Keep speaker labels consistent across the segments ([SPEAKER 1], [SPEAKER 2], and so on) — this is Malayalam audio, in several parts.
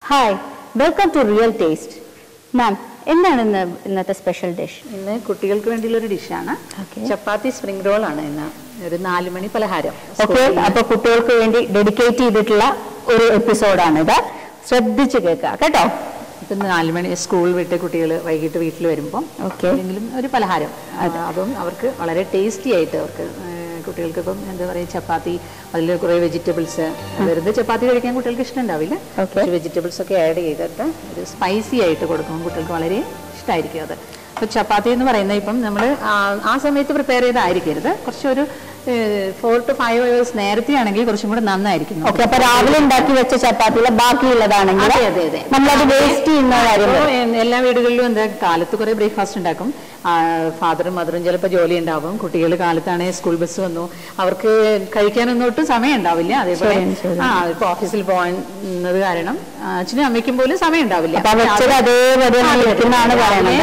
[SPEAKER 1] Hi welcome to real taste ma'am എന്താണ് ഇന്ന് ഇന്നത്തെ സ്പെഷ്യൽ ഡിഷ്
[SPEAKER 2] ഇന്ന് കുട്ടികൾക്ക് വേണ്ടിയുള്ള ഒരു ഡിഷാണ്
[SPEAKER 1] Okay.
[SPEAKER 2] ചപ്പാത്തി സ്പ്രിംഗ് റോൾ ആണ് ഇന്ന് ഒരു നാല് മണി പലഹാരം
[SPEAKER 1] ഓക്കെ അപ്പൊ കുട്ടികൾക്ക് വേണ്ടി ഡെഡിക്കേറ്റ് ചെയ്തിട്ടുള്ള ഒരു എപ്പിസോഡാണിത് ശ്രദ്ധിച്ച് കേൾക്കുക കേട്ടോ
[SPEAKER 2] ഇപ്പൊ നാല് മണി സ്കൂൾ വിട്ട് കുട്ടികൾ വൈകിട്ട് വീട്ടിൽ വരുമ്പോൾ
[SPEAKER 1] Okay.
[SPEAKER 2] എന്തെങ്കിലും ഒരു പലഹാരം ആ, അതും അവർക്ക് വളരെ ടേസ്റ്റി ആയിട്ട് അവർക്ക് ആ, കുട്ടികൾക്ക് ഇപ്പം എന്താ പറയുക ചപ്പാത്തി അതിൽ കുറേ വെജിറ്റബിൾസ് വെറുതെ ചപ്പാത്തി കഴിക്കാൻ കുട്ടികൾക്ക് ഇഷ്ടമുണ്ടാവില്ല
[SPEAKER 1] Okay.
[SPEAKER 2] കുറച്ച് വെജിറ്റബിൾസ് ഒക്കെ ആഡ് ചെയ്തിട്ട് ഒരു സ്പൈസി ആയിട്ട് കൊടുക്കുമ്പോൾ കുട്ടികൾക്ക് വളരെ ഇഷ്ടമായിരിക്കും അത് അപ്പോൾ ചപ്പാത്തി എന്ന് പറയുന്നത് ഇപ്പം നമ്മൾ ആ സമയത്ത് പ്രിപ്പയർ ചെയ്തായിരിക്കരുത് കുറച്ചൊരു ഫോർ ടു ഫൈവ് അവേഴ്സ് നേരത്തെ ആണെങ്കിൽ കുറച്ചും കൂടെ നന്നായിരിക്കും
[SPEAKER 1] ഓക്കെ അപ്പൊ രാവിലെ ഉണ്ടാക്കി വെച്ച ചപ്പാത്തിയിലെ ബാക്കിയുള്ളതാണെങ്കിൽ
[SPEAKER 2] അതെ, അതെ, അതെ.
[SPEAKER 1] നമ്മളത് വേസ്റ്റ് ചെയ്യുന്ന കാര്യം
[SPEAKER 2] അപ്പോ
[SPEAKER 1] വരും.
[SPEAKER 2] എ- എല്ലാ വീടുകളിലും എന്താ കാലത്ത് കുറെ ബ്രേക്ക്ഫാസ്റ്റ് ഉണ്ടാക്കും ഫാദറും മദറും ചിലപ്പോൾ ജോലി ഉണ്ടാവും കുട്ടികൾ കാലത്താണ് സ്കൂൾ ബസ് വന്നു അവർക്ക് കഴിക്കാനൊന്നും ഒട്ടും സമയം ഉണ്ടാവില്ല അതേപോലെ
[SPEAKER 1] ശരിയാണ്, ശരിയാണ്.
[SPEAKER 2] ആ ഇപ്പൊ ഓഫീസിൽ പോകുന്നത് കാരണം ആ, അച്ഛനും അമ്മയ്ക്കും പോലും സമയം ഉണ്ടാവില്ല
[SPEAKER 1] അപ്പൊ ആ വെച്ചത് അതേപടി വെക്കുന്നതാണ് പറയുന്നത്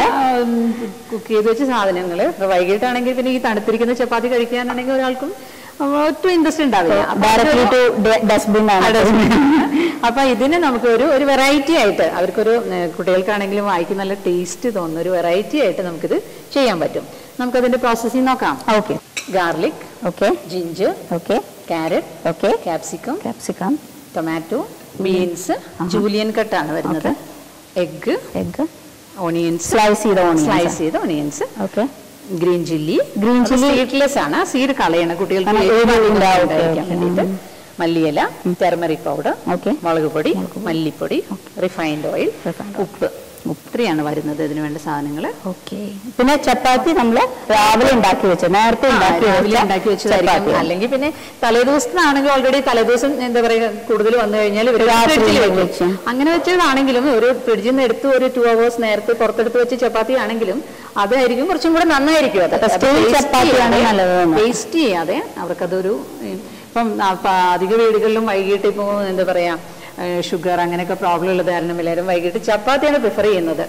[SPEAKER 2] കുക്ക് ചെയ്ത് വെച്ച സാധനങ്ങൾ വൈകിട്ടാണെങ്കിൽ പിന്നെ ഈ തണുത്തിരിക്കുന്ന ചപ്പാത്തി കഴിക്കാനാണെങ്കിൽ ഒരാൾക്കും ഒട്ടും ഇൻട്രസ്റ്റ് ഉണ്ടാവില്ല അപ്പൊ
[SPEAKER 1] ഡയറക്ട്ലി ടു ഡസ്റ്റ്ബിൻ ആണ്
[SPEAKER 2] അപ്പൊ ഇതിന് നമുക്ക് ഒരു ഒരു വെറൈറ്റി ആയിട്ട് അവർക്കൊരു ഏഹ്, കുട്ടികൾക്കാണെങ്കിലും വായിക്ക് നല്ല ടേസ്റ്റ് തോന്നുന്ന ഒരു വെറൈറ്റി ആയിട്ട് നമുക്കിത് ചെയ്യാൻ പറ്റും നമുക്കതിന്റെ പ്രോസസ്സിങ് നോക്കാം
[SPEAKER 1] okay
[SPEAKER 2] garlic
[SPEAKER 1] okay
[SPEAKER 2] ginger
[SPEAKER 1] okay
[SPEAKER 2] carrot
[SPEAKER 1] okay
[SPEAKER 2] capsicum
[SPEAKER 1] capsicum
[SPEAKER 2] tomato beans julienne കട്ടാണ് വരുന്നത് എഗ്
[SPEAKER 1] എഗ്
[SPEAKER 2] ഓണിയൻസ്
[SPEAKER 1] സ്ലൈസ് ചെയ്ത ഓണിയൻ
[SPEAKER 2] സ്ലൈസ് ചെയ്ത onions
[SPEAKER 1] okay
[SPEAKER 2] green chilli
[SPEAKER 1] Green chilli-
[SPEAKER 2] seedless ആണ് സീഡ് കളയണം കുട്ടികൾക്ക്
[SPEAKER 1] ആ,
[SPEAKER 2] എരിവ്
[SPEAKER 1] എരിവ് ഉണ്ടാവും.
[SPEAKER 2] ഉണ്ടായിരിക്കാൻ
[SPEAKER 1] Okay,
[SPEAKER 2] വേണ്ടിയിട്ട് മല്ലിയില ടെർമറിക് പൗഡർ
[SPEAKER 1] Okay.
[SPEAKER 2] മുളക് പൊടി മല്ലിപ്പൊടി റിഫൈൻഡ് ഓയിൽ
[SPEAKER 1] Refined
[SPEAKER 2] ഉപ്പ് ഇത്രയാണ് വരുന്നത് ഇതിന് വേണ്ട സാധനങ്ങൾ
[SPEAKER 1] ഓക്കെ പിന്നെ ചപ്പാത്തി നമ്മൾ രാവിലെ ഉണ്ടാക്കി വെച്ച നേരത്തെ ഉണ്ടാക്കി
[SPEAKER 2] രാവിലെ
[SPEAKER 1] വെച്ച
[SPEAKER 2] ഉണ്ടാക്കി വെച്ചതായിരിക്കും
[SPEAKER 1] ചപ്പാത്തി.
[SPEAKER 2] അല്ലെങ്കിൽ പിന്നെ തലേദിവസത്തിനാണെങ്കിൽ ഓൾറെഡി തലേദിവസം എന്താ പറയുക കൂടുതൽ വന്നു കഴിഞ്ഞാൽ ഇവര്
[SPEAKER 1] രാത്രി
[SPEAKER 2] ഫ്രിഡ്ജിൽ വെക്കും
[SPEAKER 1] വെച്ച്.
[SPEAKER 2] അങ്ങനെ വെച്ചതാണെങ്കിലും ഒരു ഫ്രിഡ്ജിൽ നിന്ന് എടുത്ത് ഒരു ടു അവേഴ്സ് നേരത്തെ പുറത്തെടുത്ത് വെച്ച ചപ്പാത്തി ആണെങ്കിലും അതായിരിക്കും കുറച്ചും കൂടെ നന്നായിരിക്കും അത്
[SPEAKER 1] അപ്പൊ still ചപ്പാത്തിയാണ് നല്ലത് തോന്നുന്നു.
[SPEAKER 2] ടേസ്റ്റ് ചെയ്യാതെ അവർക്കതൊരു ഉം, ഇപ്പം ആ, പ- അധിക വീടുകളിലും വൈകിട്ട് ഇപ്പോൾ എന്താ പറയാ ഷുഗർ അങ്ങനെയൊക്കെ പ്രോബ്ലം ഉള്ളത് കാരണം എല്ലാവരും വൈകിട്ട് ചപ്പാത്തിയാണ് പ്രിഫർ ചെയ്യുന്നത്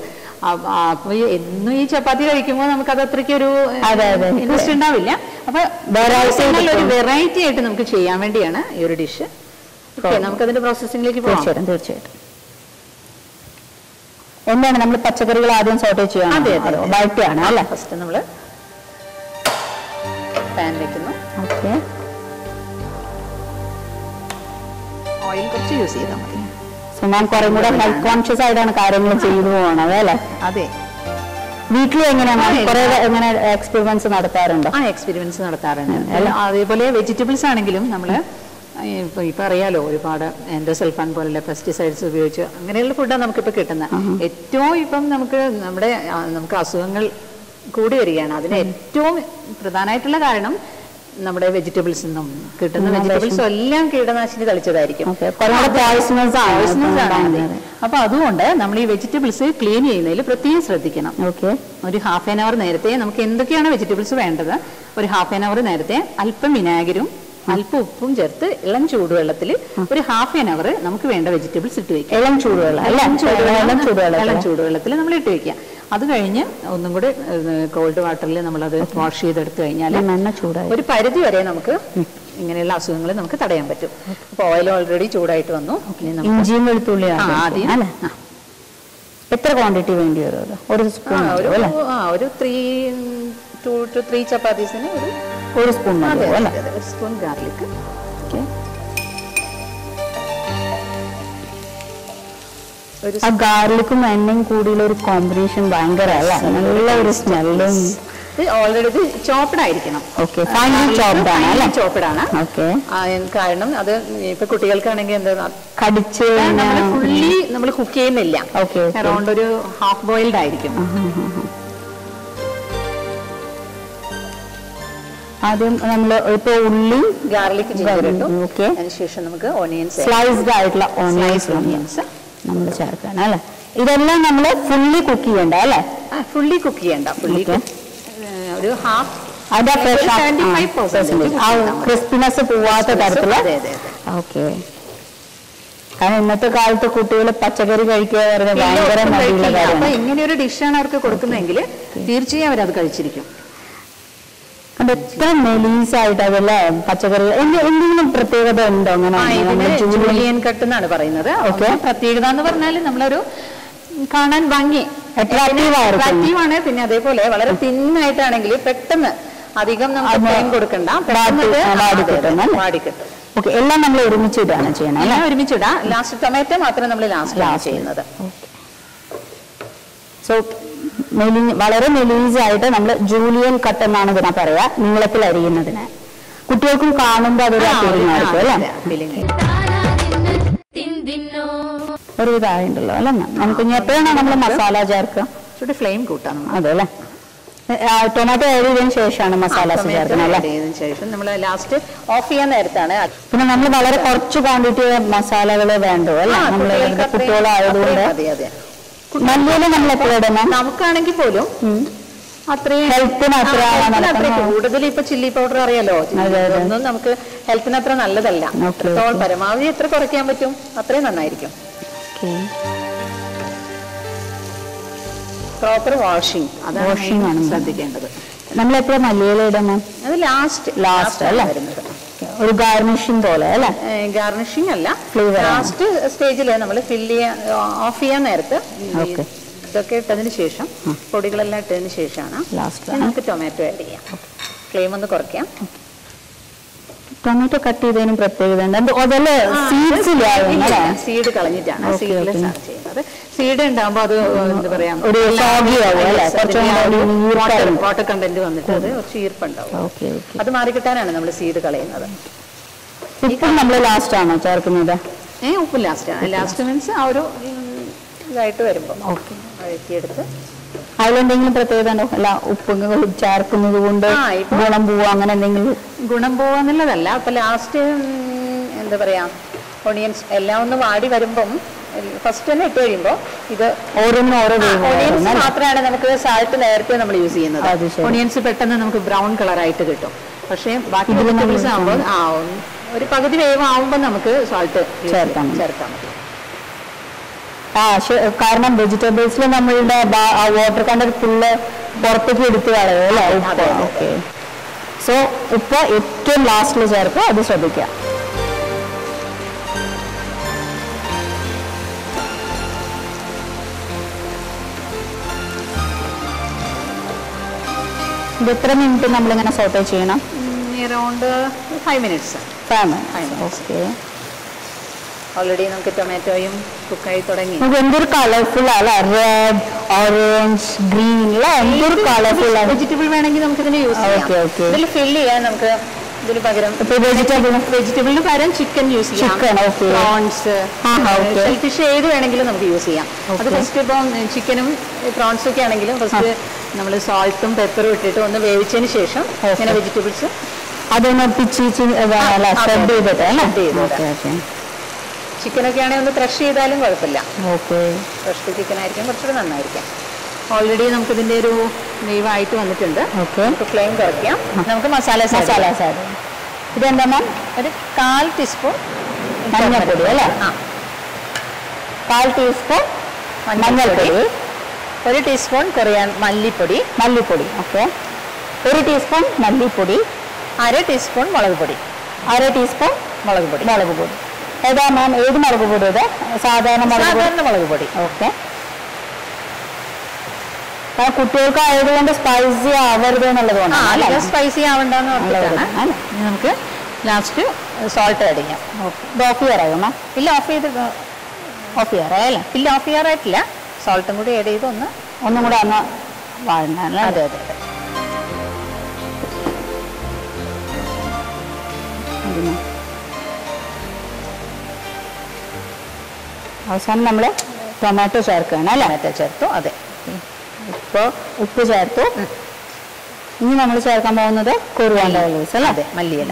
[SPEAKER 2] അപ്പൊ എന്നും ഈ ചപ്പാത്തി കഴിക്കുമ്പോൾ നമുക്കത് അത്രയ്ക്ക് ഒരു
[SPEAKER 1] അതെ, അതെ.
[SPEAKER 2] ഇൻട്രസ്റ്റ് ഉണ്ടാവില്ല അപ്പൊ
[SPEAKER 1] Variety
[SPEAKER 2] ഒരു
[SPEAKER 1] കിട്ടും.
[SPEAKER 2] വെറൈറ്റി ആയിട്ട് നമുക്ക് ചെയ്യാൻ വേണ്ടിയാണ് ഈ ഒരു ഡിഷ് നമുക്കതിന്റെ പ്രോസസ്സിംഗിലേക്ക് പോകാം
[SPEAKER 1] തീർച്ചയായിട്ടും തീർച്ചയായിട്ടും എന്താണ് നമ്മൾ പച്ചക്കറികൾ ആദ്യം സോട്ടോ ചെയ്യാൻ
[SPEAKER 2] അതെ, അതെ, അതെ.
[SPEAKER 1] വഴറ്റിയാണ് അല്ലേ
[SPEAKER 2] ഫസ്റ്റ് നമ്മൾ പാൻ വെക്കുന്നു
[SPEAKER 1] ഓക്കെ
[SPEAKER 2] ഓയിൽ കുറച്ച് യൂസ് ചെയ്താൽ മതി
[SPEAKER 1] സോ ഞാൻ കുറേ കൂടെ ഹെൽത്ത് കോൺഷ്യസ് ആയിട്ടാണ് കാര്യങ്ങൾ ചെയ്തു പോകണത് അല്ലേ
[SPEAKER 2] അതെ
[SPEAKER 1] വീട്ടിലും എങ്ങനെയാണ്
[SPEAKER 2] ആ,
[SPEAKER 1] കുറെ എങ്ങനെ എക്സ്പെരിമെന്റ്സ് നടത്താറുണ്ടോ
[SPEAKER 2] ആ എക്സ്പീരിയൻസ് നടത്താറുണ്ട് അതേപോലെ വെജിറ്റബിൾസ് ആണെങ്കിലും നമ്മൾ ഇപ്പൊ ഇപ്പൊ അറിയാലോ ഒരുപാട് എൻഡോസൾഫാൻ പോലുള്ള പെസ്റ്റിസൈഡ്സ് ഉപയോഗിച്ച് അങ്ങനെയുള്ള ഫുഡാണ് നമുക്കിപ്പോൾ കിട്ടുന്നത് ഏറ്റവും ഇപ്പം നമുക്ക് നമ്മുടെ ആ, നമുക്ക് അസുഖങ്ങൾ കൂടി വരികയാണ് അതിന് ഏറ്റവും പ്രധാനമായിട്ടുള്ള കാരണം നമ്മുടെ വെജിറ്റബിൾസ് നിന്നും കിട്ടുന്ന വെജിറ്റബിൾസ് എല്ലാം കീടനാശിനി തളിച്ചതായിരിക്കും
[SPEAKER 1] ഓക്കെ കുറെ കൂടെ പോയിസണസ് ആണ്
[SPEAKER 2] Poisonous ആണ് അത്. അപ്പൊ അതുകൊണ്ട് നമ്മൾ ഈ വെജിറ്റബിൾസ് ക്ലീൻ ചെയ്യുന്നതിൽ പ്രത്യേകം ശ്രദ്ധിക്കണം
[SPEAKER 1] ഓക്കെ
[SPEAKER 2] ഒരു ഹാഫ് ആൻ അവർ നേരത്തെ നമുക്ക് എന്തൊക്കെയാണ് വെജിറ്റബിൾസ് വേണ്ടത് ഒരു ഹാഫ് ആൻ അവർ നേരത്തെ അല്പം വിനാഗിരും അല്പം ഉപ്പും ചേർത്ത് ഇളം ചൂടുവെള്ളത്തിൽ ഒരു ഹാഫ് ആൻ അവർ നമുക്ക് വേണ്ട വെജിറ്റബിൾസ് ഇട്ട് വെക്കാം
[SPEAKER 1] ഇളം ചൂടുവെള്ളം അല്ലേ
[SPEAKER 2] ഇളം ചൂടുവെള്ളം
[SPEAKER 1] ഇളം ചൂടുവെള്ളം
[SPEAKER 2] ഇളം ചൂടുവെള്ളത്തിൽ നമ്മൾ ഇട്ട് വെക്കുക അത് കഴിഞ്ഞ് ഒന്നും കൂടി കോൾഡ് വാട്ടറിൽ നമ്മളത് വാഷ് ചെയ്തെടുത്തു കഴിഞ്ഞാൽ
[SPEAKER 1] എണ്ണ ചൂടായി
[SPEAKER 2] ഒരു പരിധി വരെ നമുക്ക് ഇങ്ങനെയുള്ള അസുഖങ്ങൾ നമുക്ക് തടയാൻ പറ്റും അപ്പോൾ ഓയിൽ ഓൾറെഡി ചൂടായിട്ട് വന്നു ഇനി നമുക്ക്
[SPEAKER 1] ഇഞ്ചിയും വെളുത്തുള്ളിയും
[SPEAKER 2] ആ,
[SPEAKER 1] ആദ്യം
[SPEAKER 2] ആദ്യം
[SPEAKER 1] അല്ലേ
[SPEAKER 2] ആ.
[SPEAKER 1] എത്ര ക്വാണ്ടിറ്റി വേണ്ടി വരും അത്? ഒരു
[SPEAKER 2] ആ,
[SPEAKER 1] സ്പൂൺ
[SPEAKER 2] ഒരു
[SPEAKER 1] അല്ലേ
[SPEAKER 2] ആ ഒരു ത്രീ ടു ടു ത്രീ ചപ്പാത്തീസിന് ഒരു
[SPEAKER 1] ഒരു സ്പൂൺ മതി
[SPEAKER 2] അതെ,
[SPEAKER 1] അല്ലേ
[SPEAKER 2] അതെ, അതെ. ഒരു സ്പൂൺ ഗാർലിക്
[SPEAKER 1] ഓക്കെ
[SPEAKER 2] ഒരു
[SPEAKER 1] ആ ഗാർലിക്കും എണ്ണയും കൂടിയുള്ള ഒരു കോമ്പിനേഷൻ ഭയങ്കര അല്ലേ നല്ല ഒരു സ്മെല്ലും
[SPEAKER 2] ഓൾറെഡി ഇത് ചോപ്ഡ് ആയിരിക്കണം
[SPEAKER 1] ഓക്കെ ഫൈനൽ ചോപ്ഡ് ആണ് അല്ലേ
[SPEAKER 2] ചോപ്ഡ് ആണ്
[SPEAKER 1] ഓക്കെ
[SPEAKER 2] ആ, കാരണം അത് ഇപ്പൊ കുട്ടികൾക്കാണെങ്കിൽ എന്താ
[SPEAKER 1] കടിച്ച്
[SPEAKER 2] നമ്മൾ ഫുള്ളി നമ്മൾ കുക്ക് ചെയ്യുന്നില്ല
[SPEAKER 1] ഓക്കെ ഓക്കെ
[SPEAKER 2] അറൗണ്ട് ഒരു ഹാഫ് ബോയിൽഡ് ആയിരിക്കും
[SPEAKER 1] ആദ്യം നമ്മൾ ഇപ്പൊ ഉള്ളി
[SPEAKER 2] ഗാർലിക് ജിഞ്ചർ ഇട്ടു
[SPEAKER 1] ഓക്കെ
[SPEAKER 2] അതിനുശേഷം നമുക്ക് ഓണിയൻസ്
[SPEAKER 1] സ്ലൈസ്ഡ് ആയിട്ടുള്ള ഓണിയൻസ്
[SPEAKER 2] ഓണിയൻസ്
[SPEAKER 1] നമ്മൾ ചേർക്കണം അല്ലേ ഇതെല്ലാം നമ്മൾ ഫുള്ളി കുക്ക് ചെയ്യണ്ട അല്ലേ
[SPEAKER 2] ഫുള്ളി കുക്ക് ചെയ്യണ്ട ഫുള്ളി
[SPEAKER 1] Okay.
[SPEAKER 2] ഒരു ഹാഫ്
[SPEAKER 1] അതിന്റെ
[SPEAKER 2] ഒരു 75%
[SPEAKER 1] ആ ക്രിസ്പിനെസ് പോവാത്ത തരത്തില്
[SPEAKER 2] അതെ അതെ അതെ
[SPEAKER 1] ഓക്കെ കാരണം ഇന്നത്തെ കാലത്ത് കുട്ടികൾ പച്ചക്കറി കഴിക്കുക പറയുന്നത് ഭയങ്കര
[SPEAKER 2] ഒട്ടും
[SPEAKER 1] മടിയുള്ള
[SPEAKER 2] കഴിക്കില്ല. അപ്പൊ
[SPEAKER 1] കാര്യമാണ്
[SPEAKER 2] ഇങ്ങനെ ഒരു ഡിഷാണ് അവർക്ക് കൊടുക്കുന്നതെങ്കിൽ തീർച്ചയായും അവരത് കഴിച്ചിരിക്കും
[SPEAKER 1] അത് എത്ര മെലീസായിട്ട് അതല്ലേ പച്ചക്കറി എന്ത്- എന്തെങ്കിലും പ്രത്യേകത ഉണ്ടോ അങ്ങനെ
[SPEAKER 2] ആ, ഇതിന്
[SPEAKER 1] നമ്മുടെ ജൂലിയൻ
[SPEAKER 2] ജൂലിയൻ കട്ട് എന്നാണ് പറയുന്നത്
[SPEAKER 1] Okay.
[SPEAKER 2] ഒന്ന് പ്രത്യേകത എന്ന് പറഞ്ഞാൽ നമ്മളൊരു കാണാൻ ഭംഗി
[SPEAKER 1] Attractive ആയിരിക്കും.
[SPEAKER 2] അട്രാക്റ്റീവ് ആണ് പിന്നെ അതേപോലെ വളരെ തിന്നായിട്ടാണെങ്കിൽ പെട്ടെന്ന് അധികം നമുക്ക്
[SPEAKER 1] അത്
[SPEAKER 2] പെയിൻ കൊടുക്കണ്ട
[SPEAKER 1] വാടി-
[SPEAKER 2] പെട്ടെന്ന് ഇത്
[SPEAKER 1] ആ, വാടി
[SPEAKER 2] അതെ, അതെ,
[SPEAKER 1] കിട്ടും അല്ലേ?
[SPEAKER 2] വാടി കിട്ടും
[SPEAKER 1] ഓക്കെ എല്ലാം നമ്മൾ ഒരുമിച്ച് ഇടാണ് ചെയ്യണം അല്ലേ
[SPEAKER 2] എല്ലാം ഒരുമിച്ചിടാം ലാസ്റ്റ് ടൊമാറ്റോ മാത്രം നമ്മൾ ലാസ്റ്റ്
[SPEAKER 1] Last.
[SPEAKER 2] ചെയ്യുന്നത്
[SPEAKER 1] സോ മെലി വളരെ മെലീസായിട്ട് നമ്മൾ ജൂലിയൻ കട്ട് എന്നാണ് ഇതിനെ പറയാ നീളത്തിൽ അരിയുന്നതിന് കുട്ടികൾക്കും കാണുമ്പോൾ അതൊരു
[SPEAKER 2] ആ, ഒരു-
[SPEAKER 1] feeling
[SPEAKER 2] ആ,
[SPEAKER 1] ആയിരിക്കും
[SPEAKER 2] അതെ,
[SPEAKER 1] അല്ലേ
[SPEAKER 2] feeling.
[SPEAKER 3] തിന്തിന്നോ
[SPEAKER 1] ഒരു ഇതായിട്ടുണ്ടല്ലോ അല്ലേ നമുക്ക് ഇനി എപ്പോഴാണ് നമ്മൾ മസാല ചേർക്കുക
[SPEAKER 2] ഇച്ചിരി ഫ്ലെയിം കൂട്ടാം നമ്മൾ
[SPEAKER 1] അതെ അല്ലേ ടൊമാറ്റോ ആഡ് ചെയ്തതിന് ശേഷമാണ് മസാലാസ്
[SPEAKER 2] ടൊമാറ്റോ
[SPEAKER 1] ചേർക്കുന്നത് അല്ലേ
[SPEAKER 2] add ചെയ്തതിന് ശേഷം നമ്മൾ ലാസ്റ്റ് ഓഫ് ചെയ്യാൻ നേരത്താണ്
[SPEAKER 1] പിന്നെ നമ്മൾ വളരെ കുറച്ച് ക്വാണ്ടിറ്റി മസാലകൾ വേണ്ടോ അല്ലേ
[SPEAKER 2] ആ,
[SPEAKER 1] നമ്മൾ
[SPEAKER 2] കുട്ടികൾക്ക് അത്രയും-
[SPEAKER 1] കുട്ടികളായതുകൊണ്ട്
[SPEAKER 2] അതെ അതെ
[SPEAKER 1] മല്ലിയില നമ്മൾ എപ്പോഴും ഇടണം
[SPEAKER 2] നമുക്കാണെങ്കിൽ പോലും അത്രയും
[SPEAKER 1] ഹെൽത്തിന്
[SPEAKER 2] ആ,
[SPEAKER 1] അത്ര
[SPEAKER 2] healthന് അത്ര
[SPEAKER 1] നടക്കുന്ന-
[SPEAKER 2] കൂടുതൽ ഇപ്പൊ ചില്ലി പൗഡർ അറിയാലോ
[SPEAKER 1] അതെ, അതെ.
[SPEAKER 2] ഇതൊന്നും നമുക്ക് ഹെൽത്തിന് അത്ര നല്ലതല്ല
[SPEAKER 1] Okay,
[SPEAKER 2] എത്രത്തോളം പരമാവധി എത്ര കുറയ്ക്കാൻ പറ്റും അത്രയും നന്നായിരിക്കും പ്രോപ്പർ വാഷിംഗ് അതാണ്
[SPEAKER 1] Washing ആണ്
[SPEAKER 2] main ശ്രദ്ധിക്കേണ്ടത്
[SPEAKER 1] നമ്മൾ എപ്പോഴും മല്ലിയില ഇടണം
[SPEAKER 2] അത് ലാസ്റ്റ്
[SPEAKER 1] Last അല്ലേ?
[SPEAKER 2] വരുന്നത്
[SPEAKER 1] ഒരു ഗാർണിഷിംഗ് പോലെ അല്ലേ
[SPEAKER 2] ഗാർണിഷിംഗ് അല്ല
[SPEAKER 1] Flavor ആണ്.
[SPEAKER 2] ലാസ്റ്റ് സ്റ്റേജിൽ നമ്മൾ ഫില്ല് ചെയ്യാൻ ഓഫ് ചെയ്യാൻ നേരത്ത് ഈ
[SPEAKER 1] Okay.
[SPEAKER 2] ഇതൊക്കെ ഇട്ടതിന് ശേഷം പൊടികളെല്ലാം ഇട്ടതിന് ശേഷമാണ്
[SPEAKER 1] Last
[SPEAKER 2] ഇനി നമുക്ക് ടൊമാറ്റോ ആഡ് ചെയ്യാം ഫ്ലെയിം ഒന്ന് കുറയ്ക്കാം
[SPEAKER 1] ടൊമാറ്റോ കട്ട് ചെയ്തതിനും പ്രത്യേകത ഉണ്ട് അത് അതല്ലേ സീഡ്സ് ഇല്ലായിരുന്നു അല്ലേ
[SPEAKER 2] സീഡ് കളഞ്ഞിട്ടാണ്
[SPEAKER 1] Okay,
[SPEAKER 2] സീഡ്ലെസ്
[SPEAKER 1] okay.
[SPEAKER 2] ആണ് ചെയ്യുന്നത് സീഡ് ഉണ്ടാകുമ്പോൾ അത് എന്താ പറയാ
[SPEAKER 1] ഒരു soggy ആവും അല്ലേ? കുറച്ചും കൂടി ഈർപ്പം.
[SPEAKER 2] വാട്ടർ കണ്ടന്റ് വന്നിട്ട് അത് കുറച്ച് ഈർപ്പുണ്ടാവും
[SPEAKER 1] ഓക്കെ ഓക്കെ
[SPEAKER 2] അത് മാറി കിട്ടാനാണ് നമ്മൾ സീഡ് കളയുന്നത്
[SPEAKER 1] ഇപ്പം നമ്മൾ ലാസ്റ്റ് ആണോ ചേർക്കുന്നത്
[SPEAKER 2] ഏ ഉപ്പ് ലാസ്റ്റ് ആണ് ലാസ്റ്റ് മീൻസ് ആ ഒരു ഉം, ഇതായിട്ട് വരുമ്പോൾ
[SPEAKER 1] ഓക്കെ
[SPEAKER 2] വഴറ്റിയെടുത്ത്
[SPEAKER 1] അതിലെന്തെങ്കിലും പ്രത്യേകത ഉണ്ടോ അല്ല ഉപ്പ് ചേർക്കുന്നത് കൊണ്ട്
[SPEAKER 2] ആ, ഇപ്പൊ-
[SPEAKER 1] ഗുണം പോവുക അങ്ങനെ എന്തെങ്കിലും
[SPEAKER 2] ഗുണം പോവാന്നുള്ളതല്ല അപ്പൊ ലാസ്റ്റ് എന്താ പറയാ ഓണിയൻസ് എല്ലാം ഒന്ന് വാടി വരുമ്പം ഫസ്റ്റ് തന്നെ ഇട്ട് കഴിയുമ്പോൾ ഇത്
[SPEAKER 1] ഓരോന്നും ഓരോ
[SPEAKER 2] ഓണിയൻസ്
[SPEAKER 1] വേവ്
[SPEAKER 2] മാത്രമാണ് നമുക്ക് സാൾട്ട് നേരത്തെ നമ്മൾ യൂസ്
[SPEAKER 1] അത്
[SPEAKER 2] ചെയ്യുന്നത്
[SPEAKER 1] ശരി.
[SPEAKER 2] ഓണിയൻസ് പെട്ടെന്ന് നമുക്ക് ബ്രൗൺ കളറായിട്ട് കിട്ടും പക്ഷേ ബാക്കി
[SPEAKER 1] ഇതില് നമ്മൾ
[SPEAKER 2] വെജിറ്റബിൾസ് ആകുമ്പോൾ ആ ഒന്ന് ഒരു പകുതി വേവ് ആവുമ്പോൾ നമുക്ക് സാൾട്ട്
[SPEAKER 1] ചേർത്താൽ മതി.
[SPEAKER 2] ചേർത്താൽ മതി
[SPEAKER 1] ആ ശ- കാരണം വെജിറ്റബിൾസിൽ നമ്മളുടെ വാട്ടർ കണ്ടന്റ് ഫുള്ള് പുറത്തേക്ക് എടുത്ത് കളയും അല്ലേ
[SPEAKER 2] അതെ,
[SPEAKER 1] ഉപ്പ്
[SPEAKER 2] അതെ, അതെ.
[SPEAKER 1] ഓക്കെ സോ ഉപ്പ് ഏറ്റവും ലാസ്റ്റിൽ ചേർക്കുക അത് ശ്രദ്ധിക്കുക ഇത് എത്ര മിനിറ്റ് നമ്മളിങ്ങനെ സോട്ടോ ചെയ്യണം
[SPEAKER 2] അറൗണ്ട് ഫൈവ് മിനിറ്റ്സ്
[SPEAKER 1] ഫാമ
[SPEAKER 2] Five minutes.
[SPEAKER 1] ഓക്കെ
[SPEAKER 2] ഓൾറെഡി നമുക്ക് ടൊമാറ്റോയും കുക്കായി തുടങ്ങി
[SPEAKER 1] നമുക്ക് എന്തൊരു കളർഫുൾ അല്ല റെഡ് ഓറഞ്ച് ഗ്രീൻ അല്ല എന്തൊരു കളർഫുൾ ആണ്
[SPEAKER 2] വെജിറ്റബിൾ വേണമെങ്കിൽ നമുക്ക് ഇതിന് യൂസ്
[SPEAKER 1] Okay,
[SPEAKER 2] ചെയ്യാം
[SPEAKER 1] okay.
[SPEAKER 2] ഇതിൽ ഫില്ല് ചെയ്യാൻ നമുക്ക് ഇതിന് പകരം
[SPEAKER 1] ഇപ്പൊ വെജിറ്റബിൾ
[SPEAKER 2] വെജിറ്റബിളിന് പകരം ചിക്കൻ യൂസ് ചെയ്യാം
[SPEAKER 1] Chicken, okay.
[SPEAKER 2] പ്രോൺസ്
[SPEAKER 1] ആ, okay.
[SPEAKER 2] ഫിഷ് ഏത് വേണമെങ്കിലും നമുക്ക് യൂസ് ചെയ്യാം അത്
[SPEAKER 1] Okay.
[SPEAKER 2] ഫസ്റ്റ് ഇപ്പം ചിക്കനും പ്രോൺസും ഒക്കെ ആണെങ്കിലും ഫസ്റ്റ് നമ്മൾ സാൾട്ടും പെപ്പറും ഇട്ടിട്ട് ഒന്ന് വേവിച്ചതിന് ശേഷം
[SPEAKER 1] Okay.
[SPEAKER 2] ഇങ്ങനെ വെജിറ്റബിൾസ്
[SPEAKER 1] അതൊന്ന് പിച്ചി അല്ല
[SPEAKER 2] അതെ,
[SPEAKER 1] സ്പ്രെഡ് ചെയ്തിട്ട് അല്ലേ
[SPEAKER 2] spread ചെയ്തിട്ട്.
[SPEAKER 1] ഓക്കെ ഓക്കെ
[SPEAKER 2] ചിക്കനൊക്കെ ആണെങ്കിൽ ഒന്ന് ക്രഷ് ചെയ്താലും കുഴപ്പമില്ല
[SPEAKER 1] ഓക്കെ
[SPEAKER 2] ഫ്രഷ് ചിക്കൻ ആയിരിക്കും കുറച്ചുകൂടെ നന്നായിരിക്കും ഓൾറെഡി നമുക്ക് ഇതിന്റെ ഒരു വേവായിട്ട് വന്നിട്ടുണ്ട്
[SPEAKER 1] ഓക്കെ
[SPEAKER 2] നമുക്ക് ഫ്ലെയിം കുറയ്ക്കാം നമുക്ക് മസാല
[SPEAKER 1] മസാല സാർ ഇതെന്താ മാം
[SPEAKER 2] ഒരു കാൽ ടീസ്പൂൺ
[SPEAKER 1] മഞ്ഞൾപ്പൊടി അല്ലേ
[SPEAKER 2] ആ
[SPEAKER 1] കാൽ ടീസ്പൂൺ
[SPEAKER 2] മഞ്ഞൾപ്പൊടി
[SPEAKER 1] മഞ്ഞൾപ്പൊടി
[SPEAKER 2] ഒരു ടീസ്പൂൺ കൊറിയാൻ മല്ലിപ്പൊടി
[SPEAKER 1] മല്ലിപ്പൊടി ഓക്കെ ഒരു ടീസ്പൂൺ മല്ലിപ്പൊടി
[SPEAKER 2] അര ടീസ്പൂൺ മുളക് പൊടി
[SPEAKER 1] അര ടീസ്പൂൺ
[SPEAKER 2] മുളക് പൊടി
[SPEAKER 1] മുളക് പൊടി ഏതാ മാം ഏത് മുളക് പൊടി ഇത് സാധാരണ മുളക് പൊടി
[SPEAKER 2] സാധാരണ മുളക് പൊടി
[SPEAKER 1] ഓക്കെ ആ കുട്ടികൾക്ക് ആയതുകൊണ്ട് സ്പൈസി ആവരുത് എന്നുള്ളത്
[SPEAKER 2] ആ
[SPEAKER 1] കൊണ്ടാണ് അല്ലേ
[SPEAKER 2] അധികം സ്പൈസി ആവണ്ടെന്ന് ഓർത്തിട്ടാണ്
[SPEAKER 1] അല്ലേ?
[SPEAKER 2] ഇനി നമുക്ക് ലാസ്റ്റ് സോൾട്ട് ആഡ് ചെയ്യാം
[SPEAKER 1] ഓക്കെ ഇത് ഓഫ് ചെയ്യാറായോ മാം
[SPEAKER 2] ഇല്ല ഓഫ് ചെയ്ത്
[SPEAKER 1] ഓഫ് ചെയ്യാറായോ അല്ലേ
[SPEAKER 2] ഇല്ല ഓഫ് ചെയ്യാറായിട്ടില്ല സോൾട്ടും കൂടി ആഡ് ചെയ്ത് ഒന്ന്
[SPEAKER 1] ഒന്നും കൂടെ അന്ന് വാഴണ്ട അല്ലേ
[SPEAKER 2] അതെ അതെ അതെ
[SPEAKER 1] ഇതിന്. അവസാനം നമ്മൾ ടൊമാറ്റോ ചേർക്കുകയാണ് അല്ലേ
[SPEAKER 2] ടൊമാറ്റോ ചേർത്തു അതെ
[SPEAKER 1] ഇപ്പോൾ ഉപ്പ് ചേർത്തു ഇനി നമ്മൾ ചേർക്കാൻ പോകുന്നത് കുറുവാണ്ട ലീവ്സ് അല്ലേ
[SPEAKER 2] അതെ മല്ലിയില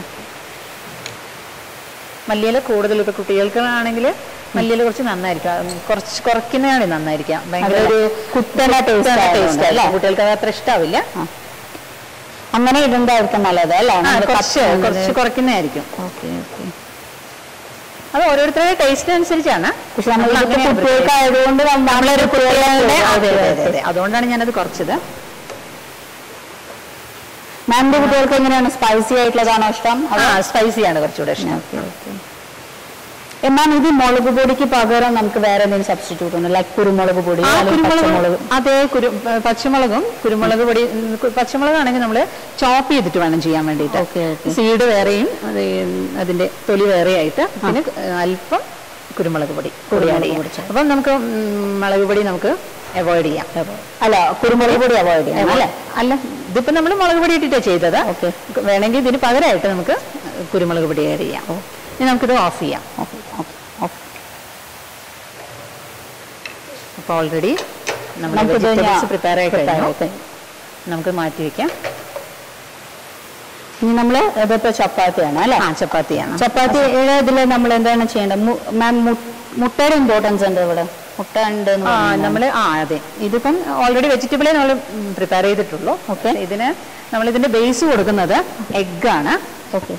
[SPEAKER 2] മല്ലിയില കൂടുതൽ ഇപ്പൊ കുട്ടികൾക്കാണെങ്കിൽ മല്ലിയില കുറച്ച് നന്നായിരിക്കും അത് കുറച്ച് കുറയ്ക്കുന്നതാണ് നന്നായിരിക്കാം ഭയങ്കര
[SPEAKER 1] അതൊരു
[SPEAKER 2] ഒരു
[SPEAKER 1] കുത്തണ taste
[SPEAKER 2] ടേസ്റ്റ്
[SPEAKER 1] ആയതുകൊണ്ട് അല്ലേ?
[SPEAKER 2] കുട്ടികൾക്ക് അത് അത്ര ഇഷ്ടാവില്ല
[SPEAKER 1] അങ്ങനെ ഇടണ്ടായിരിക്കും നല്ലത് അല്ലേ
[SPEAKER 2] ആ,
[SPEAKER 1] നമ്മള്
[SPEAKER 2] കുറച്ച്
[SPEAKER 1] കട്ട്
[SPEAKER 2] കുറച്ച് കുറയ്ക്കുന്നതായിരിക്കും
[SPEAKER 1] ഓക്കെ ഓക്കെ
[SPEAKER 2] അത് ഓരോരുത്തരുടെ ടേസ്റ്റ് അനുസരിച്ചാണ്
[SPEAKER 1] പക്ഷെ നമ്മൾ
[SPEAKER 2] നമ്മൾ
[SPEAKER 1] ഇതിപ്പോ
[SPEAKER 2] അങ്ങനെയാണ്
[SPEAKER 1] കുട്ടികൾക്ക് ആയതുകൊണ്ട് നമ്മളൊരു കുട്ടികളുടെ
[SPEAKER 2] അതെ അതെ അതെ അതെ അതുകൊണ്ടാണ് ഞാനത് കുറച്ചത്
[SPEAKER 1] മാമിന്റെ കുട്ടികൾക്ക് എങ്ങനെയാണ് സ്പൈസി ആയിട്ടുള്ളതാണോ ഇഷ്ടം
[SPEAKER 2] ആ സ്പൈസിയാണ് കുറച്ചുകൂടെ ഇഷ്ടം
[SPEAKER 1] ഓക്കെ ഓക്കെ മാം ഇത് മുളക് പൊടിക്ക് പകരം നമുക്ക് വേറെ എന്തെങ്കിലും സബ്സ്റ്റിറ്റ്യൂട്ട് ഉണ്ടോ ലൈക്ക് കുരുമുളക് പൊടി
[SPEAKER 2] ആ
[SPEAKER 1] അല്ലെങ്കിൽ
[SPEAKER 2] കുരുമുളക്
[SPEAKER 1] പച്ചമുളക്
[SPEAKER 2] അതേ കുരു പ- പച്ചമുളകും കുരുമുളക് പൊടി ഉം, കു- പച്ചമുളകാണെങ്കിൽ നമ്മൾ ചോപ്പ് ചെയ്തിട്ട് വേണം ചെയ്യാൻ വേണ്ടിയിട്ട്
[SPEAKER 1] Okay, okay.
[SPEAKER 2] സീഡ് വേറെയും അത് ഈ അതിന്റെ തൊലി വേറെയായിട്ട് പിന്നെ അല്പം കുരുമുളക് പൊടി കൂടി ആഡ് ചെയ്യാം
[SPEAKER 1] പൊടി ചേർക്കാം.
[SPEAKER 2] അപ്പം നമുക്ക് ഉം, മുളക് പൊടി നമുക്ക് അവോയ്ഡ് ചെയ്യാം
[SPEAKER 1] അല്ല കുരുമുളക് പൊടി അവോയ്ഡ് ചെയ്യണം അല്ലേ
[SPEAKER 2] അല്ല ഇതിപ്പോ നമ്മൾ മുളക് പൊടി ഇട്ടിട്ടാണ് ചെയ്തത്
[SPEAKER 1] Okay.
[SPEAKER 2] വേണമെങ്കിൽ ഇതിന് പകരമായിട്ട് നമുക്ക് കുരുമുളക് പൊടി ആഡ് ചെയ്യാം ഇനി നമുക്കിത് ഓഫ് ചെയ്യാം
[SPEAKER 1] ഓക്കെ ഓക്കെ ഓക്കെ
[SPEAKER 2] അപ്പോൾ ഓൾറെഡി നമ്മൾ
[SPEAKER 1] നമുക്കിത്
[SPEAKER 2] വെജിറ്റബിൾസ്
[SPEAKER 1] ഞാൻ
[SPEAKER 2] പ്രിപ്പയർ ആയി
[SPEAKER 1] prepare
[SPEAKER 2] കഴിഞ്ഞു
[SPEAKER 1] ആയി കഴിഞ്ഞു.
[SPEAKER 2] നമുക്ക് മാറ്റി വെക്കാം
[SPEAKER 1] ഇനി നമ്മള് ഇതിപ്പോ ചപ്പാത്തിയാണ് അല്ലേ
[SPEAKER 2] ആ ചപ്പാത്തിയാണ്
[SPEAKER 1] ചപ്പാത്തി ഇതിൽ നമ്മൾ എന്താണ് ചെയ്യേണ്ടത് മാം മുട്ടയുടെ ഇമ്പോർട്ടൻസ് ഉണ്ട് ഇവിടെ മുട്ട ഉണ്ട് എന്ന്
[SPEAKER 2] ആ
[SPEAKER 1] പറഞ്ഞു.
[SPEAKER 2] നമ്മൾ ആ അതെ ഇതിപ്പം ഓൾറെഡി വെജിറ്റബിളെ നമ്മൾ പ്രിപ്പയർ ചെയ്തിട്ടുള്ളൂ ഓക്കെ ഇതിന് നമ്മൾ ഇതിന്റെ ബേസ് കൊടുക്കുന്നത് എഗ്ഗാണ്
[SPEAKER 1] ഓക്കെ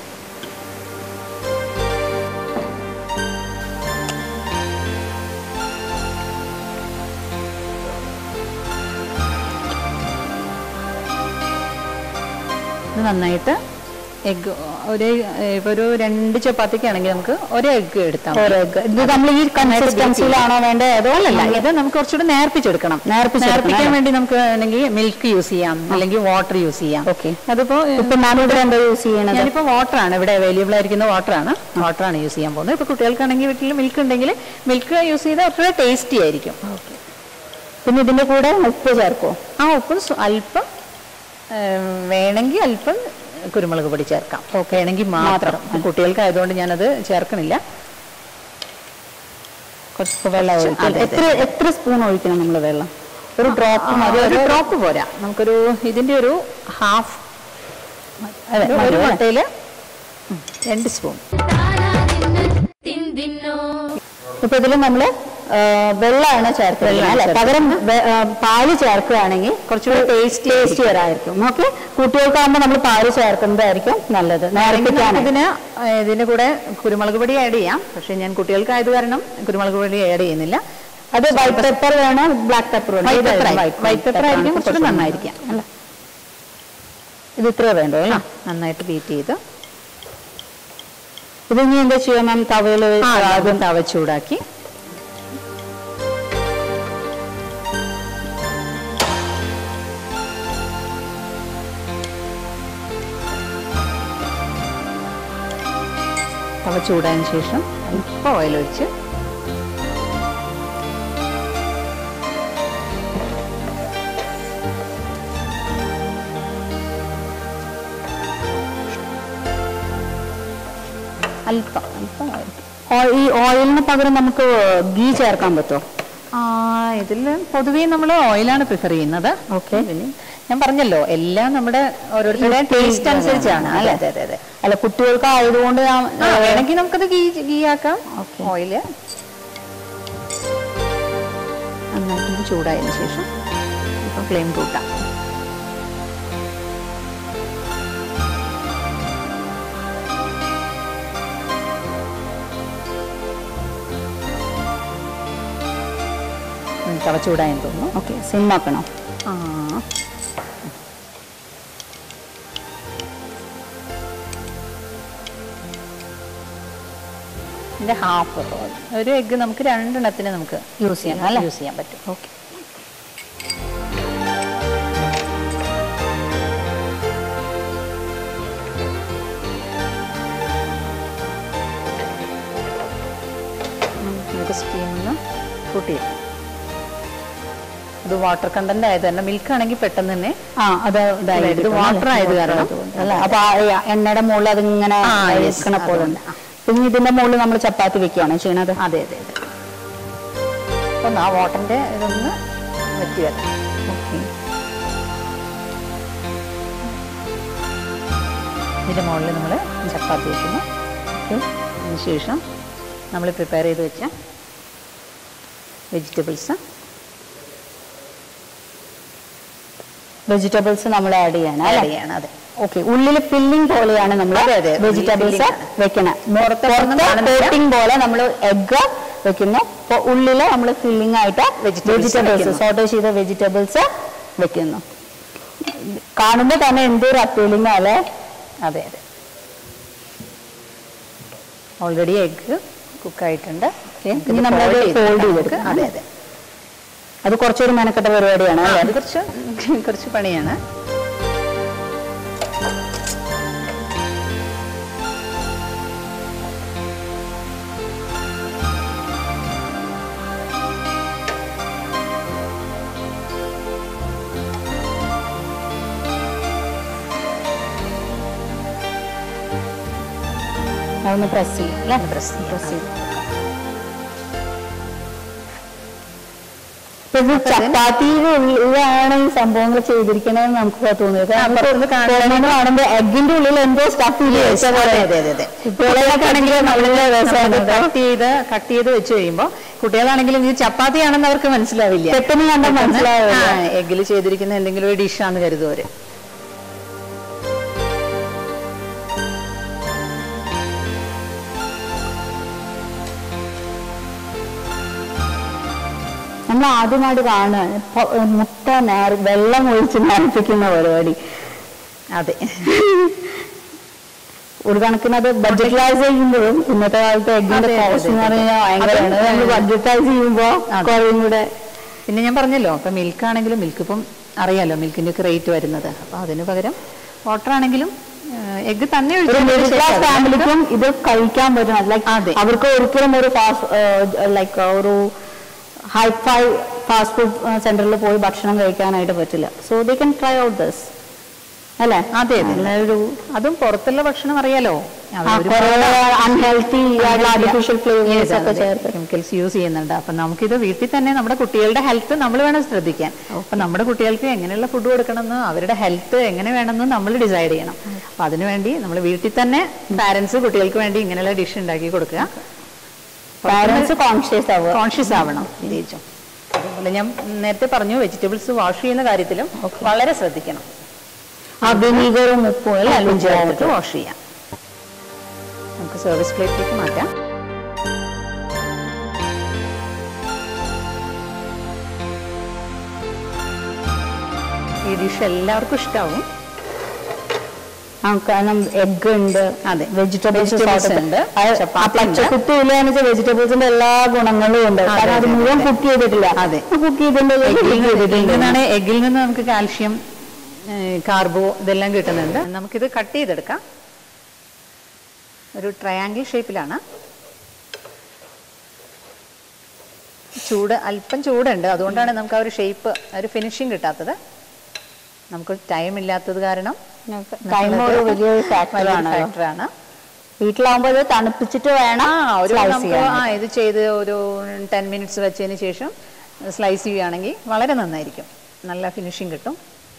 [SPEAKER 2] ഇത് നന്നായിട്ട് എഗ്ഗ് ഒരു ഇപ്പൊ ഒരു രണ്ട് ചപ്പാത്തിക്കാണെങ്കിൽ നമുക്ക് ഒരു എഗ്ഗ് എടുത്താൽ മതി.
[SPEAKER 1] ഒരു egg. ഇത് നമ്മൾ ഈ കൺസിസ്റ്റൻസിയിലാണോ വേണ്ടത് അതോ
[SPEAKER 2] അല്ലല്ല ഇത് നമുക്ക് കുറച്ചുകൂടെ നേർപ്പിച്ചെടുക്കണം
[SPEAKER 1] നേർപ്പിച്ചെടുക്കണം,
[SPEAKER 2] നേർപ്പിക്കാൻ
[SPEAKER 1] അല്ലേ?
[SPEAKER 2] വേണ്ടി നമുക്ക് വേണമെങ്കിൽ മിൽക്ക് യൂസ് ചെയ്യാം അല്ലെങ്കിൽ വാട്ടർ യൂസ് ചെയ്യാം
[SPEAKER 1] Okay.
[SPEAKER 2] അതിപ്പോ
[SPEAKER 1] ഇപ്പൊ ഞാനിവിടെ എന്താ യൂസ് ചെയ്യണത്
[SPEAKER 2] ഞാനിപ്പോ വാട്ടറാണ് ഇവിടെ അവൈലബിൾ ആയിരിക്കുന്ന വാട്ടറാണ് വാട്ടറാണ് യൂസ് ചെയ്യാൻ പോകുന്നത് ഇപ്പൊ കുട്ടികൾക്കാണെങ്കിൽ വീട്ടിൽ മിൽക്ക് ഉണ്ടെങ്കിൽ മിൽക്ക് യൂസ് ചെയ്താൽ കുറച്ചുകൂടെ ടേസ്റ്റി ആയിരിക്കും
[SPEAKER 1] പിന്നെ ഇതിന്റെ കൂടെ ഉപ്പ് ചേർക്കോ
[SPEAKER 2] ആ ഉപ്പും സ്വ- അല്പം ഏം, വേണമെങ്കിൽ അല്പം കുരുമുളക് പൊടി ചേർക്കാം വേണമെങ്കിൽ മാത്രം കുട്ടികൾക്ക് ആയതുകൊണ്ട് ഞാനത് ചേർക്കണില്ല
[SPEAKER 1] കുറച്ച് വെള്ളം
[SPEAKER 2] കുറച്ച്,
[SPEAKER 1] ഒഴിക്കണം.
[SPEAKER 2] അതെ, അതെ.
[SPEAKER 1] എത്ര എത്ര സ്പൂൺ ഒഴിക്കണം നമ്മൾ വെള്ളം ഒരു ഡ്രോപ്പ്
[SPEAKER 2] ആ,
[SPEAKER 1] മതി
[SPEAKER 2] ഒരു ഡ്രോപ്പ് പോരാ നമുക്കൊരു ഇതിന്റെ ഒരു ഹാഫ്
[SPEAKER 1] അതെ,
[SPEAKER 2] ഒരു
[SPEAKER 1] മതി, അല്ലേ?
[SPEAKER 2] മുട്ടയില് ഉം, രണ്ട് സ്പൂൺ
[SPEAKER 3] തിന്തിന്നോ
[SPEAKER 1] ഇപ്പൊ ഇതിൽ നമ്മള് ആ, വെള്ളമാണ് ചേർക്കുന്നത്
[SPEAKER 2] വെള്ളമാണ്
[SPEAKER 1] അല്ലെ
[SPEAKER 2] ചേർക്കുന്നത്.
[SPEAKER 1] പകരം വെ- ആ, പാല് ചേർക്കുകയാണെങ്കിൽ കുറച്ചുകൂടി ടേസ്റ്റ് ടേസ്റ്റിയർ ആയിരിക്കും ഓക്കെ കുട്ടികൾക്കാകുമ്പോൾ നമ്മൾ പാല് ചേർക്കുന്നതായിരിക്കും നല്ലത് നേരപ്പിക്കാൻ
[SPEAKER 2] ഇതിന് ഇതിന്റെ കൂടെ കുരുമുളക് പൊടി ആഡ് ചെയ്യാം പക്ഷെ ഞാൻ കുട്ടികൾക്കായത് കാരണം കുരുമുളക് പൊടി ആഡ് ചെയ്യുന്നില്ല
[SPEAKER 1] അത് വൈറ്റ് പെപ്പർ വേണം ബ്ലാക്ക് പെപ്പർ വേണം
[SPEAKER 2] വൈറ്റ്
[SPEAKER 1] ഏതായാലും
[SPEAKER 2] pepper
[SPEAKER 1] white
[SPEAKER 2] white pepper
[SPEAKER 1] pepper
[SPEAKER 2] ആയിരിക്കും
[SPEAKER 1] ആണ്
[SPEAKER 2] കുറച്ചുകൂടെ
[SPEAKER 1] കുറച്ചുകൂടി
[SPEAKER 2] നന്നായിരിക്കാം
[SPEAKER 1] അല്ല ഇത് ഇത്ര വേണ്ടോ
[SPEAKER 2] ആ,
[SPEAKER 1] അല്ലേ
[SPEAKER 2] നന്നായിട്ട് ബീറ്റ് ചെയ്ത്
[SPEAKER 1] ഇത് ഇനി എന്താ ചെയ്യാം മാം തവയിൽ
[SPEAKER 2] ആ, ആദ്യം തവ ചൂടാക്കി തവ ചൂടായതിനു ശേഷം അല്പം ഓയിൽ ഒഴിച്ച്
[SPEAKER 1] അല്പം അല്പം oil. ഓ- ഈ ഓയിലിന് പകരം നമുക്ക് ഗീ ചേർക്കാൻ പറ്റുമോ
[SPEAKER 2] ആ ഇതിൽ പൊതുവേ നമ്മൾ ഓയിലാണ് പ്രിഫർ ചെയ്യുന്നത്
[SPEAKER 1] ഓക്കെ
[SPEAKER 2] പിന്നെ ഞാൻ പറഞ്ഞല്ലോ എല്ലാം നമ്മുടെ ഓരോരുത്തരുടെ ടേസ്റ്റ് അനുസരിച്ചാണ് അല്ലേ അതെ അതെ അതെ
[SPEAKER 1] അല്ല കുട്ടികൾക്ക് ആയതുകൊണ്ട് ഞാൻ
[SPEAKER 2] ആ, വേണമെങ്കിൽ നമുക്കത് ഗീ ഗീ ആക്കാം
[SPEAKER 1] Okay.
[SPEAKER 2] ഓയില് നന്നായിട്ട് ചൂടായതിനു ശേഷം ഇപ്പം ഫ്ലെയിം കൂട്ടാം ഉം, തവ ചൂടായെന്ന് തോന്നുന്നു
[SPEAKER 1] ഓക്കെ സിമ്മാക്കണോ
[SPEAKER 2] ആ ഇതിന്റെ ഹാഫ് ഒരു എഗ്ഗ് നമുക്ക് രണ്ടെണ്ണത്തിന് നമുക്ക് യൂസ് ചെയ്യാം അല്ല യൂസ് ചെയ്യാൻ പറ്റും
[SPEAKER 1] ഓക്കെ
[SPEAKER 2] നമുക്ക് സ്റ്റീമിന്ന് കൂട്ടി ഇത് വാട്ടർ കണ്ടന്റ് ആയത് തന്നെ മിൽക്ക് ആണെങ്കിൽ പെട്ടെന്ന് തന്നെ
[SPEAKER 1] ആ അത്
[SPEAKER 2] ഇത് water ആയത് കാരണം.
[SPEAKER 1] അല്ല അപ്പൊ ആ ഈ എണ്ണയുടെ മുകളിൽ അതിങ്ങനെ
[SPEAKER 2] ആ, yes.
[SPEAKER 1] ഇരിക്കണ പോലെ ഉണ്ട്
[SPEAKER 2] അതുകൊണ്ട്.
[SPEAKER 1] പിന്നെ ഇതിന്റെ മുകളിൽ നമ്മൾ ചപ്പാത്തി വെക്കുകയാണ് ചെയ്യണത്
[SPEAKER 2] അതെ അതെ അതെ അപ്പം ആ വാട്ടറിന്റെ ഇതൊന്ന് വറ്റി വരാം
[SPEAKER 1] ഓക്കെ
[SPEAKER 2] ഇതിന്റെ മുകളിൽ നമ്മൾ ചപ്പാത്തി വെക്കുന്നു
[SPEAKER 1] ഓക്കെ
[SPEAKER 2] അതിനുശേഷം നമ്മൾ പ്രിപ്പയർ ചെയ്ത് വെച്ച വെജിറ്റബിൾസ്
[SPEAKER 1] വെജിറ്റബിൾസ് നമ്മൾ ആഡ് ചെയ്യണം
[SPEAKER 2] ആഡ്
[SPEAKER 1] അല്ലേ
[SPEAKER 2] ചെയ്യണം അതെ
[SPEAKER 1] ഓക്കെ ഉള്ളിൽ ഫില്ലിംഗ് പോലെയാണ് നമ്മൾ
[SPEAKER 2] അതെ, അതെ.
[SPEAKER 1] വെജിറ്റബിൾസ്
[SPEAKER 2] filling ആണ്.
[SPEAKER 1] വെക്കണേ
[SPEAKER 2] പുറത്തൊന്നും കാണുന്നില്ല.
[SPEAKER 1] കോട്ടിംഗ് പോലെ നമ്മൾ എഗ് വെക്കുന്നു അപ്പൊ ഉള്ളില് നമ്മൾ ഫില്ലിംഗ് ആയിട്ട്
[SPEAKER 2] Vegetables
[SPEAKER 1] വെജിറ്റബിൾസ്
[SPEAKER 2] വെക്കുന്നു.
[SPEAKER 1] സോട്ടോ ചെയ്ത വെജിറ്റബിൾസ് വെക്കുന്നു കാണുമ്പോ തന്നെ എന്തൊരു അപ്പീലിംഗ് അല്ലേ
[SPEAKER 2] അതെ അതെ ഓൾറെഡി എഗ്ഗ് കുക്കായിട്ടുണ്ട്
[SPEAKER 1] ഇനി നമ്മളത് fold ചെയ്തെടുക്കാം.
[SPEAKER 2] അതെ അതെ
[SPEAKER 1] അത് കുറച്ചൊരു മെനക്കെട്ട പരിപാടിയാണ്
[SPEAKER 2] ആ,
[SPEAKER 1] അല്ലേ
[SPEAKER 2] അത് കുറച്ച് കുറച്ച് പണിയാണ്
[SPEAKER 1] അതൊന്ന് പ്രസ് ചെയ്യും അല്ലേ
[SPEAKER 2] പ്രസ് ചെയ്യാം.
[SPEAKER 1] പ്രസ് ചെയ്യും ഇപ്പൊ ഇത് ചപ്പാത്തിയുടെ ഉള്ളിലാണ് ഈ സംഭവങ്ങൾ ചെയ്തിരിക്കണതെന്ന് നമുക്ക് തോന്നിയത്
[SPEAKER 2] ആ, പുറത്തുനിന്ന് കാണുമ്പോൾ-
[SPEAKER 1] കാണുമ്പോ എഗിന്റെ ഉള്ളിൽ എന്തോ സ്റ്റഫ് ചെയ്ത് വെച്ച പോലെ
[SPEAKER 2] അതെ അതെ അതെ
[SPEAKER 1] കുട്ടികളൊക്കെയാണെങ്കിൽ നല്ല രസമാണ് കേട്ടോ.
[SPEAKER 2] കട്ട് ചെയ്ത് കട്ട് ചെയ്ത് വെച്ച് കഴിയുമ്പോൾ കുട്ടികളാണെങ്കിലും ഇത് ചപ്പാത്തിയാണെന്ന് അവർക്ക് മനസ്സിലാവില്ല
[SPEAKER 1] പെട്ടെന്ന് കണ്ടാൽ മനസ്സിലാവില്ല
[SPEAKER 2] എഗ്ഗിൽ ചെയ്തിരിക്കുന്ന എന്തെങ്കിലും ഒരു ഡിഷാന്ന് കരുതും അവര്
[SPEAKER 1] നമ്മൾ ആദ്യമായിട്ട് കാണുക ഇപ്പൊ മുട്ട നേർ വെള്ളം ഒഴിച്ച് നേർപ്പിക്കുന്ന പരിപാടി
[SPEAKER 2] അതെ
[SPEAKER 1] ഒരു കണക്കിന് അത് ബഡ്ജറ്റൈസ് ചെയ്യുമ്പോഴും ഇന്നത്തെ കാലത്ത് എഗ്ഗിന്റെ
[SPEAKER 2] അതെ, അതെ,
[SPEAKER 1] കോസ്റ്റ് എന്ന്
[SPEAKER 2] അതെ.
[SPEAKER 1] പറഞ്ഞാൽ ഭയങ്കരമാണ്
[SPEAKER 2] അതും,
[SPEAKER 1] നമ്മൾ
[SPEAKER 2] ഏഹ്,
[SPEAKER 1] ബഡ്ജറ്റൈസ് ചെയ്യുമ്പോ
[SPEAKER 2] അതെ.
[SPEAKER 1] കുറയും കൂടെ
[SPEAKER 2] പിന്നെ ഞാൻ പറഞ്ഞല്ലോ ഇപ്പം മിൽക്ക് ആണെങ്കിലും മിൽക്ക് ഇപ്പം അറിയാലോ മിൽക്കിന്റെ ഒക്കെ റേറ്റ് വരുന്നത് അപ്പൊ അതിന് പകരം വാട്ടർ ആണെങ്കിലും എഗ്ഗ് തന്നെ
[SPEAKER 1] ഒരു
[SPEAKER 2] ഒഴിച്ചതിന്
[SPEAKER 1] മിഡിൽ ക്ലാസ്
[SPEAKER 2] ശേഷം
[SPEAKER 1] ഫാമിലിക്കും ഇത് കഴിക്കാൻ പറ്റണം ലൈക്ക്
[SPEAKER 2] അതെ.
[SPEAKER 1] അവർക്ക് ഒരിക്കലും ഒരു ഫാസ്റ്റ് ലൈക്ക് ഒരു ഹൈഫൈ ഫാസ്റ്റ് ഫുഡ് സെന്ററിൽ പോയി ഭക്ഷണം കഴിക്കാനായിട്ട് പറ്റില്ല so they can try out this അല്ലേ
[SPEAKER 2] അതെ അതെ
[SPEAKER 1] നല്ലൊരു
[SPEAKER 2] അതും പുറത്തുള്ള ഭക്ഷണം അറിയാലോ
[SPEAKER 1] അൺഹെൽത്തി ആർട്ടിഫിഷ്യൽ ഫ്ലേവേഴ്സ് ഒക്കെ ചേർത്ത്
[SPEAKER 2] കെമിക്കൽസ് യൂസ് ചെയ്യുന്നുണ്ട് അപ്പൊ നമുക്കിത് വീട്ടിൽ തന്നെ നമ്മുടെ കുട്ടികളുടെ ഹെൽത്ത് നമ്മൾ വേണം ശ്രദ്ധിക്കാൻ അപ്പൊ നമ്മുടെ കുട്ടികൾക്ക് എങ്ങനെയുള്ള ഫുഡ് കൊടുക്കണമെന്ന് അവരുടെ ഹെൽത്ത് എങ്ങനെ വേണമെന്ന് നമ്മൾ ഡിസൈഡ് ചെയ്യണം അപ്പൊ അതിനുവേണ്ടി നമ്മൾ വീട്ടിൽ തന്നെ പാരന്റ്സ് കുട്ടികൾക്ക് വേണ്ടി ഇങ്ങനെയുള്ള ഡിഷ് ഉണ്ടാക്കി കൊടുക്കുക
[SPEAKER 1] പാരന്റ്സ് കോൺഷ്യസ് ആവുക
[SPEAKER 2] കോൺഷ്യസ് ആവണം പ്രത്യേകിച്ചും അതുപോലെ ഞാൻ നേരത്തെ പറഞ്ഞു വെജിറ്റബിൾസ് വാഷ് ചെയ്യുന്ന കാര്യത്തിലും വളരെ ശ്രദ്ധിക്കണം
[SPEAKER 1] ആ വിനീഗറും ഉപ്പും അല്ലേ
[SPEAKER 2] ഉപ്പും ചേർത്തിട്ട്
[SPEAKER 1] ചേർത്തിട്ട്
[SPEAKER 2] വാഷ് ചെയ്യാം നമുക്ക് സർവീസ് പ്ലേറ്റിലേക്ക് മാറ്റാം ഈ ഡിഷ് എല്ലാവർക്കും ഇഷ്ടാവും
[SPEAKER 1] ആ കാരണം എഗ് ഉണ്ട്
[SPEAKER 2] അതെ.
[SPEAKER 1] വെജിറ്റബിൾസ്
[SPEAKER 2] Vegetables ഉണ്ട്, ചപ്പാത്തി ഉണ്ട്.
[SPEAKER 1] പച്ചക്കുത്തി ഇല്ലാന്ന് വെച്ചാൽ വെജിറ്റബിൾസിന്റെ എല്ലാ ഗുണങ്ങളും ഉണ്ട്
[SPEAKER 2] അതെ,
[SPEAKER 1] കാരണം അത്
[SPEAKER 2] അതെ,
[SPEAKER 1] മുഴുവൻ
[SPEAKER 2] അതെ.
[SPEAKER 1] കുക്ക് ചെയ്തിട്ടില്ല
[SPEAKER 2] അതെ.
[SPEAKER 1] കുക്ക് ചെയ്തിട്ടുണ്ട്
[SPEAKER 2] എഗ്ഗിൽ
[SPEAKER 1] cook
[SPEAKER 2] നിന്ന് എഗ്ഗിൽ
[SPEAKER 1] ചെയ്തിട്ടുണ്ട്
[SPEAKER 2] നിന്നാണ് എഗ്ഗിൽ നിന്ന് നമുക്ക് കാൽഷ്യം കാർബോ ഇതെല്ലാം കിട്ടുന്നുണ്ട് നമുക്കിത് കട്ട് ചെയ്തെടുക്കാം ഒരു ട്രയാങ്കിൾ ഷേപ്പിലാണ് ചൂട് അല്പം ചൂടുണ്ട് അതുകൊണ്ടാണ് നമുക്ക് ആ ഒരു ഷേപ്പ് ഒരു ഫിനിഷിങ് കിട്ടാത്തത് നമുക്ക് ടൈം ഇല്ലാത്തത് കാരണം
[SPEAKER 1] ടൈം ഒരു വലിയൊരു ഫാക്ടറാണ്
[SPEAKER 2] ഫാക്ടറാണ്
[SPEAKER 1] വീട്ടിലാവുമ്പോൾ ഇത് തണുപ്പിച്ചിട്ട് വേണം
[SPEAKER 2] ആ ഒരു
[SPEAKER 1] slice
[SPEAKER 2] നമുക്ക്
[SPEAKER 1] ചെയ്യാൻ.
[SPEAKER 2] ആ ഇത് ചെയ്ത് ഒരു ടെൻ മിനിറ്റ്സ് വെച്ചതിന് ശേഷം സ്ലൈസ് ചെയ്യുകയാണെങ്കിൽ വളരെ നന്നായിരിക്കും നല്ല ഫിനിഷിങ് കിട്ടും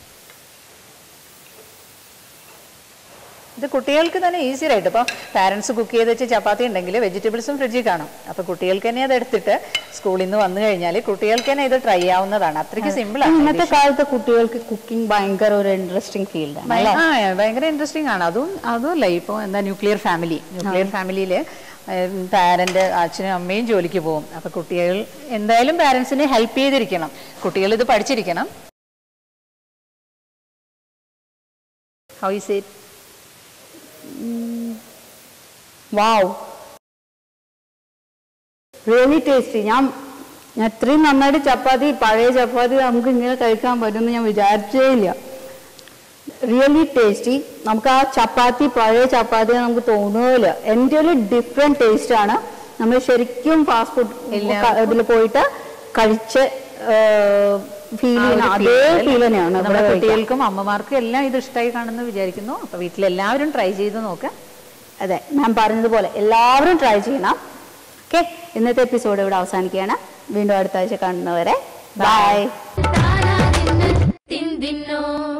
[SPEAKER 2] ഇത് കുട്ടികൾക്ക് തന്നെ ഈസി ആയിട്ട് ഇപ്പോൾ പാരൻസ് കുക്ക് ചെയ്ത് വെച്ച് ചപ്പാത്തി ഉണ്ടെങ്കിൽ വെജിറ്റബിൾസും ഫ്രിഡ്ജിൽ കാണും അപ്പോൾ കുട്ടികൾക്ക് തന്നെ അത് എടുത്തിട്ട് സ്കൂളിൽ നിന്ന് വന്നു കഴിഞ്ഞാൽ കുട്ടികൾക്ക് തന്നെ ഇത് ട്രൈ ആവുന്നതാണ് അത്രയ്ക്ക് സിമ്പിൾ ആണ്
[SPEAKER 1] ഇന്നത്തെ കാലത്ത് കുട്ടികൾക്ക് കുക്കിംഗ് ഭയങ്കര ഒരു ഇൻട്രസ്റ്റിംഗ് ഫീൽഡാണ് അല്ലേ
[SPEAKER 2] ആ ഭയങ്കര ഇൻട്രസ്റ്റിംഗ് ആണ് അതും അതുമല്ല ഇപ്പോൾ എന്താ ന്യൂക്ലിയർ ഫാമിലി ന്യൂക്ലിയർ ഫാമിലിയിൽ പാരന്റ് അച്ഛനും അമ്മയും ജോലിക്ക് പോകും അപ്പൊ കുട്ടികൾ എന്തായാലും പാരന്റ്സിനെ ഹെൽപ്പ് ചെയ്തിരിക്കണം കുട്ടികൾ ഇത് പഠിച്ചിരിക്കണം how is it
[SPEAKER 1] wow really tasty ഞാൻ ഞാൻ ഇത്രയും നന്നായിട്ട് ചപ്പാത്തി പഴയ ചപ്പാത്തി നമുക്ക് ഇങ്ങനെ കഴിക്കാൻ പറ്റുമെന്ന് ഞാൻ വിചാരിച്ചേ ഇല്ല റിയലി ടേസ്റ്റി നമുക്ക് ആ ചപ്പാത്തി പഴയ ചപ്പാത്തി നമുക്ക് തോന്നുകയില്ല എൻ്റെ ഒരു ഡിഫറെൻറ്റ് ടേസ്റ്റ് ആണ് നമ്മൾ ശരിക്കും ഫാസ്റ്റ് ഫുഡ് ഇതിൽ പോയിട്ട് കഴിച്ച് ഫീൽ ചെയ്യുന്ന അതേ ഫീൽ തന്നെയാണ് ഇവിടെ
[SPEAKER 2] നമ്മുടെ
[SPEAKER 1] കഴിക്കാൻ.
[SPEAKER 2] കുട്ടികൾക്കും അമ്മമാർക്കും എല്ലാം ഇത് ഇഷ്ടമായി കാണുമെന്ന് വിചാരിക്കുന്നു അപ്പൊ വീട്ടിലെല്ലാവരും ട്രൈ ചെയ്ത് നോക്കാം
[SPEAKER 1] അതെ ഞാൻ പറഞ്ഞതുപോലെ എല്ലാവരും ട്രൈ ചെയ്യണം ഓക്കെ ഇന്നത്തെ എപ്പിസോഡ് ഇവിടെ അവസാനിക്കുകയാണ് വീണ്ടും അടുത്ത ആഴ്ച കാണുന്നവരെ ബൈ
[SPEAKER 3] താരാ ദിന്ന് തിന്തിന്നോ